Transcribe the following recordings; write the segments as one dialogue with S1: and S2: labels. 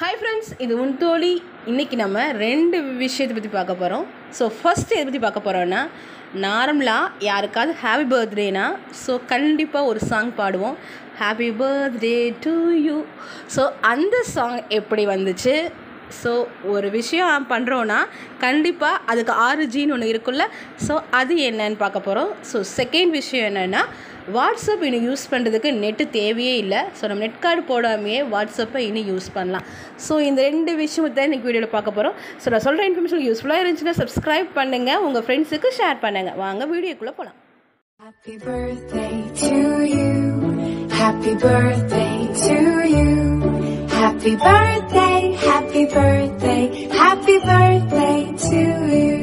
S1: Hi friends இது உன் தோழி இன்றைக்கி நம்ம ரெண்டு விஷயத்தை பற்றி பார்க்க போகிறோம் ஸோ ஃபஸ்ட்டு எதை பற்றி பார்க்க போகிறோன்னா நார்மலாக யாருக்காவது ஹாப்பி பர்த்டேனா ஸோ கண்டிப்பாக ஒரு சாங் பாடுவோம் happy birthday to you so அந்த சாங் எப்படி வந்துச்சு ஸோ ஒரு விஷயம் பண்ணுறோன்னா கண்டிப்பாக அதுக்கு ஆரிஜின் ஒன்று இருக்குல்ல ஸோ அது என்னன்னு பார்க்க போகிறோம் ஸோ செகண்ட் விஷயம் என்னென்னா வாட்ஸ்அப் இன்னும் யூஸ் பண்ணுறதுக்கு நெட்டு தேவையே இல்லை ஸோ நம்ம நெட் கார்டு போடாமையே வாட்ஸ்அப்பை இன்னும் யூஸ் பண்ணலாம் ஸோ இந்த ரெண்டு விஷயம் தான் இன்றைக்கி வீடியோவில் பார்க்க போகிறோம் ஸோ நான் சொல்கிற இன்ஃபர்மேஷன் யூஸ்ஃபுல்லாக இருந்துச்சுன்னா சப்ஸ்கிரைப் பண்ணுங்கள் உங்கள் ஃப்ரெண்ட்ஸுக்கு ஷேர் பண்ணுங்கள் வாங்க வீடியோக்குள்ளே போகலாம்
S2: Happy birthday to you. Happy birthday to you. Happy birthday, happy birthday, happy birthday to you.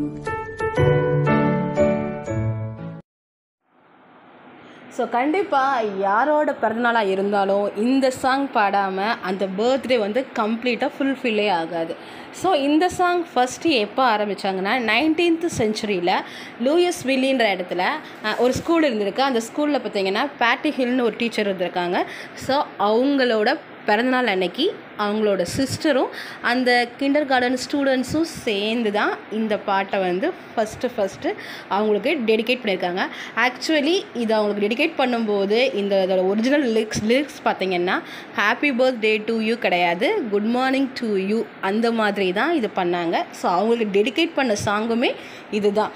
S1: So கண்டிப்பாக யாரோட பிறந்தநாளாக இருந்தாலும் இந்த சாங் பாடாமல் அந்த பர்த்டே வந்து கம்ப்ளீட்டாக ஃபுல்ஃபில்லே ஆகாது ஸோ இந்த சாங் ஃபஸ்ட்டு எப்போ ஆரம்பித்தாங்கன்னா நைன்டீன்த் செஞ்சுரியில் லூயஸ் வில்லின்ற இடத்துல அஹ், ஒரு ஸ்கூல் இருந்திருக்கு அந்த ஸ்கூலில் பார்த்தீங்கன்னா பேட்டி ஹில்னு ஒரு டீச்சர் இருந்திருக்காங்க ஸோ அவங்களோட பிறந்தநாள் அன்னைக்கு அவங்களோட சிஸ்டரும் அந்த கிண்டர் கார்டன் ஸ்டூடெண்ட்ஸும் சேர்ந்து தான் இந்த பாட்டை வந்து ஃபஸ்ட்டு ஃபஸ்ட்டு அவங்களுக்கு டெடிகேட் பண்ணியிருக்காங்க ஆக்சுவலி இது அவங்களுக்கு டெடிகேட் பண்ணும்போது இந்த இதோட ஒரிஜினல் லிரிக்ஸ் லிரிக்ஸ் பார்த்தீங்கன்னா ஹாப்பி பர்த்டே டு யூ கிடையாது குட் மார்னிங் டு யூ அந்த மாதிரி தான் இது பண்ணாங்க ஸோ அவங்களுக்கு டெடிகேட் பண்ண சாங்குமே இதுதான்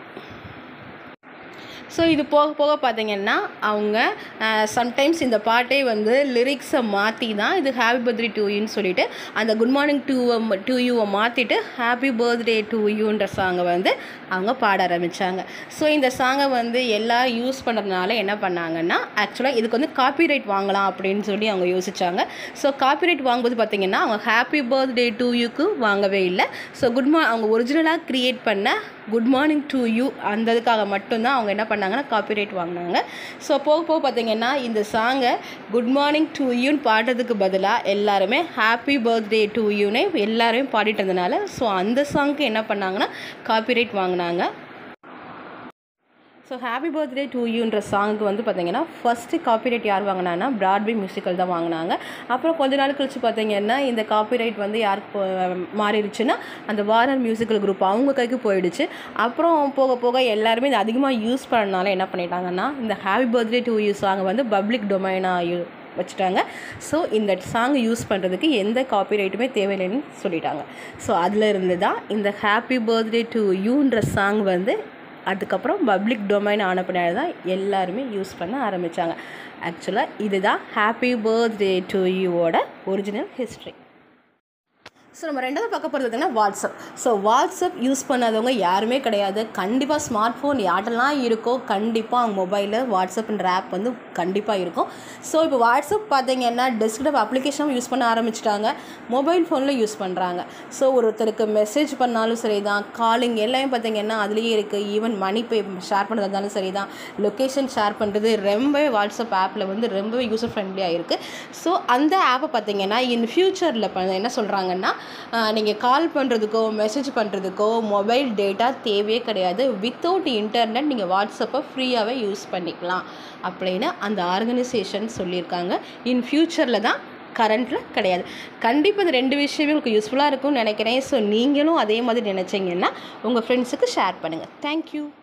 S1: ஸோ இது போக போக பார்த்தீங்கன்னா அவங்க சம்டைம்ஸ் இந்த பாட்டே வந்து லிரிக்ஸை மாற்றி தான் இது ஹாப்பி பர்த்டே டு யூன்னு சொல்லிட்டு அந்த குட் மார்னிங் டூவை டூ யூவை மாற்றிட்டு ஹாப்பி பர்த்டே டு யூன்ற சாங்கை வந்து அவங்க பாட ஆரம்பித்தாங்க ஸோ இந்த சாங்கை வந்து எல்லோரும் யூஸ் பண்ணுறதுனால என்ன பண்ணாங்கன்னா ஆக்சுவலாக இதுக்கு வந்து காப்பிரைட் வாங்கலாம் அப்படின்னு சொல்லி அவங்க யோசிச்சாங்க ஸோ காப்பிரைட் வாங்கும்போது பார்த்தீங்கன்னா அவங்க ஹாப்பி பர்த்டே டு யூக்கு வாங்கவே இல்லை ஸோ குட் மா அவங்க ஒரிஜினலாக க்ரியேட் பண்ண குட் மார்னிங் டு யூ அந்த இதுக்காக மட்டும்தான் அவங்க என்ன பண்ணாங்கன்னா காப்பிரைட் வாங்கினாங்க ஸோ போக போக பார்த்தீங்கன்னா இந்த சாங்கை குட் மார்னிங் டு யூன்னு பாடுறதுக்கு பதிலாக எல்லாருமே ஹாப்பி பர்த்டே டு யூனே எல்லாருமே பாடிட்டு இருந்தனால ஸோ அந்த சாங்க்கு என்ன பண்ணாங்கன்னா காப்பிரைட் வாங்கினாங்க ஸோ ஹாப்பி பர்த்டே டு யூன்ற சாங்க்கு வந்து பார்த்தீங்கன்னா ஃபஸ்ட்டு காப்பிரைட் யார் வாங்கினாங்கன்னா பிராட்வே மியூசிக்கல் தான் வாங்கினாங்க அப்புறம் கொஞ்ச நாள் கழிச்சு பார்த்தீங்கன்னா இந்த காப்பிரைட் வந்து யாருக்கு போ- மாறிடுச்சுன்னா அந்த வாரர் மியூசிக்கல் குரூப் அவங்க கைக்கு போயிடுச்சு அப்புறம் போக போக எல்லாருமே இது அதிகமாக யூஸ் பண்ணனால என்ன பண்ணிட்டாங்கன்னா இந்த happy birthday to you song வந்து பப்ளிக் டொமைனாக யூ வச்சுட்டாங்க ஸோ இந்த சாங் யூஸ் பண்ணுறதுக்கு எந்த காப்பிரைட்டுமே தேவையில்லைன்னு சொல்லிட்டாங்க ஸோ அதில் இருந்து தான் இந்த ஹாப்பி பர்த்டே டு யூன்ற சாங் வந்து அதுக்கப்புறம் பப்ளிக் டொமைன் ஆன பின்னாடி தான் எல்லாருமே யூஸ் பண்ண ஆரம்பித்தாங்க ஆக்சுவலாக இதுதான் ஹாப்பி பர்த்டே டு யூவோட ஒரிஜினல் ஹிஸ்ட்ரி ஸோ நம்ம ரெண்டாவது பார்க்க போகிறது பார்த்தீங்கன்னா வாட்ஸ்அப் ஸோ வாட்ஸ்அப் யூஸ் பண்ணாதவங்க யாருமே கிடையாது கண்டிப்பாக ஸ்மார்ட் ஃபோன் யார்ட்டெல்லாம் இருக்கோ கண்டிப்பாக அவங்க மொபைலில் வாட்ஸ்அப்ன்ற ஆப் வந்து கண்டிப்பாக இருக்கும் ஸோ இப்போ வாட்ஸ்அப் பார்த்தீங்கன்னா டெஸ்க்டாப் அப்ளிகேஷனும் யூஸ் பண்ண ஆரம்பிச்சிட்டாங்க மொபைல் ஃபோனில் யூஸ் பண்ணுறாங்க ஸோ ஒருத்தருக்கு மெசேஜ் பண்ணாலும் சரி தான் காலிங் எல்லாமே பார்த்தீங்கன்னா அதுலேயே இருக்குது ஈவன் மணி பே ஷேர் பண்ணுறதா இருந்தாலும் சரி தான் லொக்கேஷன் ஷேர் பண்ணுறது ரொம்பவே வாட்ஸ்அப் ஆப்பில் வந்து ரொம்பவே யூசர் ஃப்ரெண்ட்லியாக இருக்குது ஸோ அந்த ஆப்பை பார்த்தீங்கன்னா இன் ஃப்யூச்சரில் என்ன சொல்கிறாங்கன்னா நீங்கள் கால் பண்ணுறதுக்கோ மெசேஜ் பண்ணுறதுக்கோ மொபைல் டேட்டா தேவையே கிடையாது வித்தவுட் இன்டர்நெட் நீங்கள் வாட்ஸ்அப்பை ஃப்ரீயாகவே யூஸ் பண்ணிக்கலாம் அப்படின்னு அந்த ஆர்கனைசேஷன் சொல்லியிருக்காங்க இன் ஃப்யூச்சரில் தான் கரண்ட்டில் கிடையாது கண்டிப்பாக இந்த ரெண்டு விஷயமே உங்களுக்கு யூஸ்ஃபுல்லாக இருக்கும்னு நினைக்கிறேன் ஸோ நீங்களும் அதே மாதிரி நினச்சிங்கன்னா உங்கள் ஃப்ரெண்ட்ஸுக்கு ஷேர் பண்ணுங்கள் தேங்க்யூ